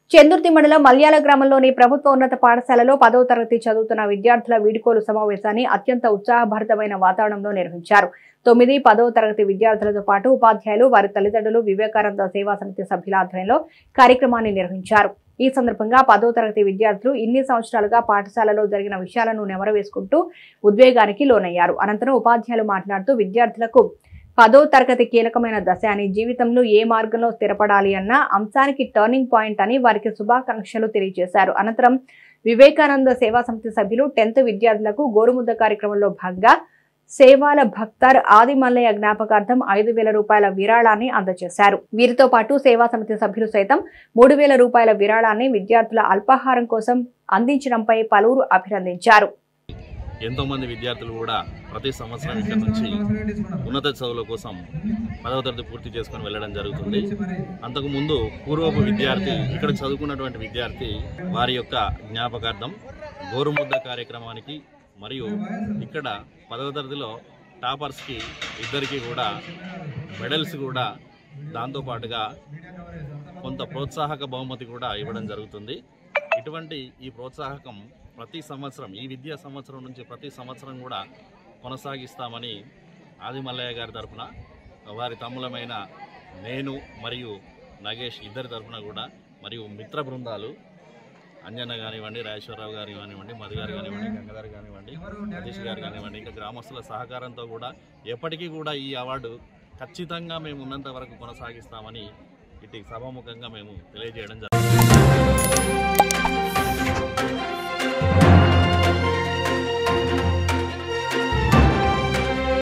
చందుర్తి మండలం మల్యాల గ్రామంలోని ప్రభుత్వ ఉన్నత పాఠశాలలో పదవ తరగతి చదువుతున్న విద్యార్థుల వీడుకోలు సమావేశాన్ని అత్యంత ఉత్సాహభరితమైన వాతావరణంలో నిర్వహించారు తొమ్మిది పదవ తరగతి విద్యార్థులతో పాటు ఉపాధ్యాయులు వారి తల్లిదండ్రులు వివేకానంద సేవా సమితి సభ్యుల ఆధ్వర్యంలో కార్యక్రమాన్ని నిర్వహించారు ఈ సందర్భంగా పదవ తరగతి విద్యార్థులు ఇన్ని సంవత్సరాలుగా పాఠశాలలో జరిగిన విషయాలను నెమరవేసుకుంటూ ఉద్వేగానికి లోనయ్యారు అనంతరం ఉపాధ్యాయులు మాట్లాడుతూ విద్యార్థులకు పదో తరగతి కీలకమైన దశ అని జీవితంలో ఏ మార్గంలో స్థిరపడాలి అన్న అంశానికి టర్నింగ్ పాయింట్ అని వారికి శుభాకాంక్షలు తెలియజేశారు అనంతరం వివేకానంద సేవా సమితి సభ్యులు టెన్త్ విద్యార్థులకు గోరుముద్ద కార్యక్రమంలో భాగంగా సేవాల భక్తర్ ఆది మల్లయ్య జ్ఞాపకార్థం ఐదు వేల రూపాయల విరాళాన్ని అందజేశారు వీరితో పాటు సేవా సమితి సభ్యులు సైతం మూడు వేల రూపాయల విరాళాన్ని విద్యార్థుల అల్పాహారం కోసం అందించడంపై పలువురు అభినందించారు ఎంతో మంది విద్యార్థులు కూడా ప్రతి సంవత్సరం ఇక్కడ నుంచి ఉన్నత చదువుల కోసం పదవ తరగతి పూర్తి చేసుకొని వెళ్ళడం జరుగుతుంది అంతకు ముందు పూర్వపు విద్యార్థి ఇక్కడ చదువుకున్నటువంటి విద్యార్థి వారి యొక్క జ్ఞాపకార్థం గోరుముద్ద కార్యక్రమానికి మరియు ఇక్కడ పదవ తరగతిలో టాపర్స్కి ఇద్దరికి కూడా మెడల్స్ కూడా దాంతోపాటుగా కొంత ప్రోత్సాహక బహుమతి కూడా ఇవ్వడం జరుగుతుంది ఇటువంటి ఈ ప్రోత్సాహకం ప్రతి సంవత్సరం ఈ విద్యా సంవత్సరం నుంచి ప్రతి సంవత్సరం కూడా కొనసాగిస్తామని ఆది మల్లయ్య గారి తరఫున వారి తమ్ములమైన నేను మరియు నగేష్ ఇద్దరి తరఫున కూడా మరియు మిత్ర బృందాలు అంజన్న కానివ్వండి రాజేశ్వరరావు గారు కానివ్వండి మధు గారు కానివ్వండి గంగాధర్ కానివ్వండి సతీష్ గారు కానివ్వండి ఇంకా గ్రామస్తుల సహకారంతో కూడా ఎప్పటికీ కూడా ఈ అవార్డు ఖచ్చితంగా మేము ఉన్నంత వరకు కొనసాగిస్తామని ఇటు సభాముఖంగా మేము తెలియజేయడం జరుగుతుంది